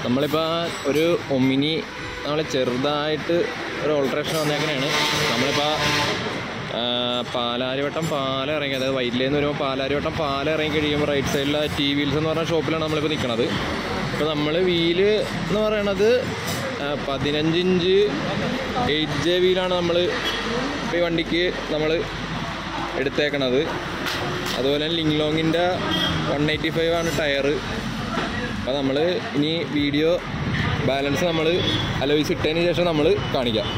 നമ്മളിപ്പോൾ ഒരു ഒമിനി നമ്മൾ ചെറുതായിട്ട് ഒരു ഓൾട്രേഷൻ വന്നേക്കണേണ് നമ്മളിപ്പോൾ പാലാരിവട്ടം പാല ഇറങ്ങി അതായത് വൈറ്റിലേന്ന് വരുമ്പോൾ പാലാരിവട്ടം പാല ഇറങ്ങി കഴിയുമ്പോൾ റൈറ്റ് സൈഡിലെ ടി വീൽസ് എന്ന് പറഞ്ഞ ഷോപ്പിലാണ് നമ്മളിപ്പോൾ നിൽക്കുന്നത് ഇപ്പോൾ നമ്മൾ വീല് എന്ന് പറയണത് ആ, പതിനഞ്ച് ഇഞ്ച് എയ്റ്റ് ജെ വീലാണ് നമ്മൾ ഇപ്പോൾ ഈ വണ്ടിക്ക് നമ്മൾ എടുത്തേക്കണത് അതുപോലെ തന്നെ ലിങ് ലോങ്ങിൻ്റെ വൺ എയ്റ്റി ഫൈവ് ആണ് ടയർ അപ്പോൾ നമ്മൾ ഇനി വീഡിയോ ബാലൻസ് നമ്മൾ അലോയ്സ് ഇട്ടതിന് ശേഷം നമ്മൾ കാണിക്കാം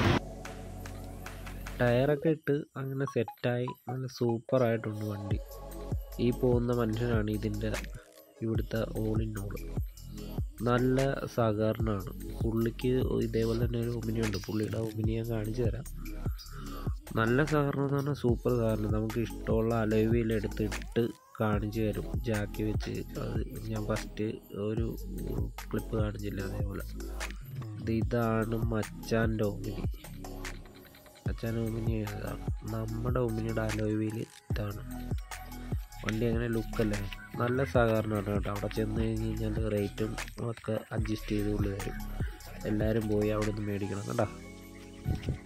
ടയറൊക്കെ ഇട്ട് അങ്ങനെ സെറ്റായി നല്ല സൂപ്പറായിട്ടുണ്ട് വണ്ടി ഈ പോകുന്ന മനുഷ്യനാണ് ഇതിൻ്റെ ഇവിടുത്തെ ഓൾ ഇൻ ഓൾ നല്ല സഹകരണമാണ് പുള്ളിക്ക് ഇതേപോലെ തന്നെ ഒരു ഒമിനി ഉണ്ട് പുള്ളിയുടെ ഒമിനി ഞാൻ കാണിച്ചു തരാം നല്ല സഹകരണം എന്ന് പറഞ്ഞാൽ സൂപ്പർ സഹകരണം നമുക്ക് ഇഷ്ടമുള്ള അലവിയിൽ എടുത്തിട്ട് കാണിച്ചു തരും ജാക്കി വെച്ച് അത് ഞാൻ ഫസ്റ്റ് ഒരു ക്ലിപ്പ് കാണിച്ചില്ല അതേപോലെ ഇത് ഇതാണ് മച്ചാൻ്റെ ഒമിനി അച്ഛൻ ഒമിനി ഇതാണ് നമ്മുടെ ഒമിനിയുടെ അലോയിൽ ഇതാണ് വണ്ടി അങ്ങനെ ലുക്കല്ലേ നല്ല സഹകരണമാണ് കേട്ടോ അവിടെ ചെന്ന് കഴിഞ്ഞ് കഴിഞ്ഞാൽ റേറ്റും ഒക്കെ അഡ്ജസ്റ്റ് ചെയ്തുകൊണ്ട് തരും എല്ലാവരും പോയി അവിടെ നിന്ന് മേടിക്കണം കേട്ടോ